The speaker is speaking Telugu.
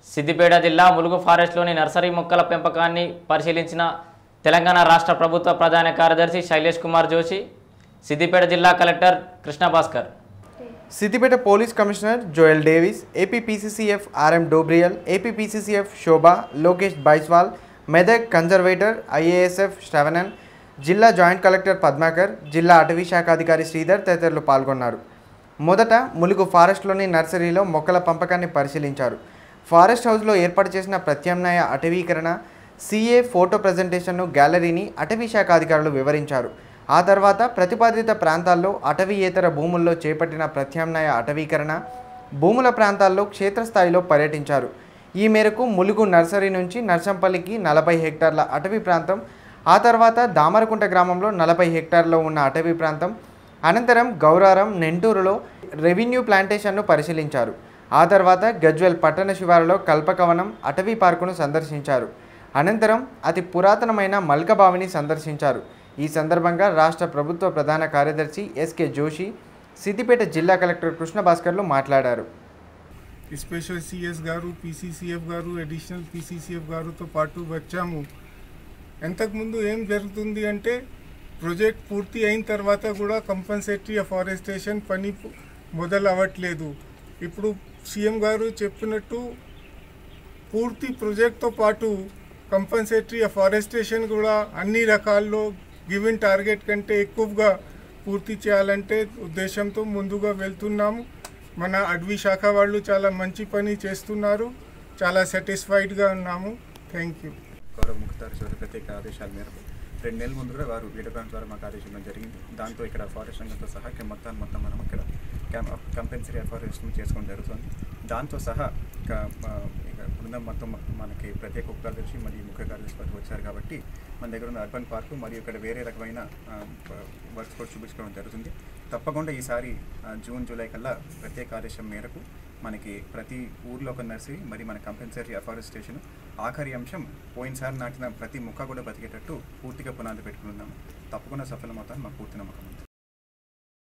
సిద్దిపేట జిల్లా ములుగు ఫారెస్ట్లోని నర్సరీ మొక్కల పెంపకాన్ని పరిశీలించిన తెలంగాణ రాష్ట్ర ప్రభుత్వ ప్రధాన కార్యదర్శి శైలేష్ కుమార్ జోషి సిద్దిపేట జిల్లా collector Krishna Bhaskar Siddipet police commissioner Joel Davis AP PCCF RM Dobriyal AP PCCF Shobha Lokesh Baiswal Medak conservator IASF Sravanan జిల్లా జాయింట్ కలెక్టర్ పద్మాకర్ జిల్లా అటవీ శాఖ అధికారి శ్రీధర్ తదితరులు పాల్గొన్నారు మొదట ములుగు ఫారెస్ట్లోని నర్సరీలో మొక్కల పంపకాన్ని పరిశీలించారు ఫారెస్ట్ హౌస్లో ఏర్పాటు చేసిన ప్రత్యామ్నాయ అటవీకరణ సీఏ ఫోటో ప్రజెంటేషన్ను గ్యాలరీని అటవీ శాఖ అధికారులు వివరించారు ఆ తర్వాత ప్రతిపాదిత ప్రాంతాల్లో అటవీయేతర భూముల్లో చేపట్టిన ప్రత్యామ్నాయ అటవీకరణ భూముల ప్రాంతాల్లో క్షేత్రస్థాయిలో పర్యటించారు ఈ మేరకు ములుగు నర్సరీ నుంచి నర్సంపల్లికి నలభై హెక్టార్ల అటవీ ప్రాంతం ఆ తర్వాత దామరకుంట గ్రామంలో నలభై హెక్టార్లో ఉన్న అటవీ ప్రాంతం అనంతరం గౌరారం నెంటూరులో రెవెన్యూ ప్లాంటేషన్ను పరిశీలించారు ఆ తర్వాత గజ్వెల్ పట్టణ శివారులో కల్పకవనం అటవీ పార్కును సందర్శించారు అనంతరం అతి పురాతనమైన మల్కబావిని సందర్శించారు ఈ సందర్భంగా రాష్ట్ర ప్రభుత్వ ప్రధాన కార్యదర్శి ఎస్కే జోషి సిద్దిపేట జిల్లా కలెక్టర్ కృష్ణ భాస్కర్లు మాట్లాడారు special CS garu PCCF garu additional PCCF గారుతో పాటు వచ్చాము ఎంతకుముందు ఏం జరుగుతుంది అంటే ప్రాజెక్ట్ పూర్తి అయిన తర్వాత కూడా కంపల్సరీ అఫారెస్టేషన్ పని పు- మొదలు అవ్వట్లేదు ఇప్పుడు సీఎం గారు చెప్పినట్టు పూర్తి ప్రాజెక్ట్తో పాటు కంపల్సరీ అఫారెస్టేషన్ కూడా అన్ని రకాల్లో గివెన్ టార్గెట్ కంటే ఎక్కువగా పూర్తి చేయాలంటే ఉద్దేశంతో ముందుగా వెళ్తున్నాము మన అడవి శాఖ వాళ్ళు చాలా మంచి పని చేస్తున్నారు చాలా సాటిస్ఫైడ్గా ఉన్నాము థ్యాంక్ యూ గౌరవ ముఖ్యదారి చౌదరి ప్రత్యేక ఆదేశాల మేరకు రెండు నెలల ముందు కూడా వారు వీడియో కాన్ ద్వారా మాకు ఆదేశించడం జరిగింది దాంతో ఇక్కడ ఫారెస్ట్ రంగంతో సహా ఇక్కడ మొత్తాన్ని మొత్తం మనం ఇక్కడ కంపెన్సరీ అఫారెస్ట్ని చేసుకోవడం జరుగుతుంది దాంతో సహా ఇక ఆ, ఇక బృందం మొత్తం మనకి ప్రత్యేక ఉప కార్యదర్శి మరియు ముఖ్య కార్యదర్శి వారు వచ్చారు కాబట్టి మన దగ్గర ఉన్న అర్బన్ పార్కు మరియు ఇక్కడ వేరే రకమైన వర్క్స్ కూడా చూపించుకోవడం జరుగుతుంది తప్పకుండా ఈసారి ఆ, జూన్ జూలై కల్లా ప్రత్యేక ఆదేశం మేరకు మనకి ప్రతి ఊర్లో ఒక నర్సరీ మరి మన కంపెన్సరీ అఫారెస్టేషన్ ఆఖరి అంశం పోయినసారి నాటిన ప్రతి మొక్క కూడా బతికేటట్టు పూర్తిగా పునాది పెట్టుకున్నాము తప్పకుండా సఫలమవుతాను మా పూర్తి నమ్మకం ఉంది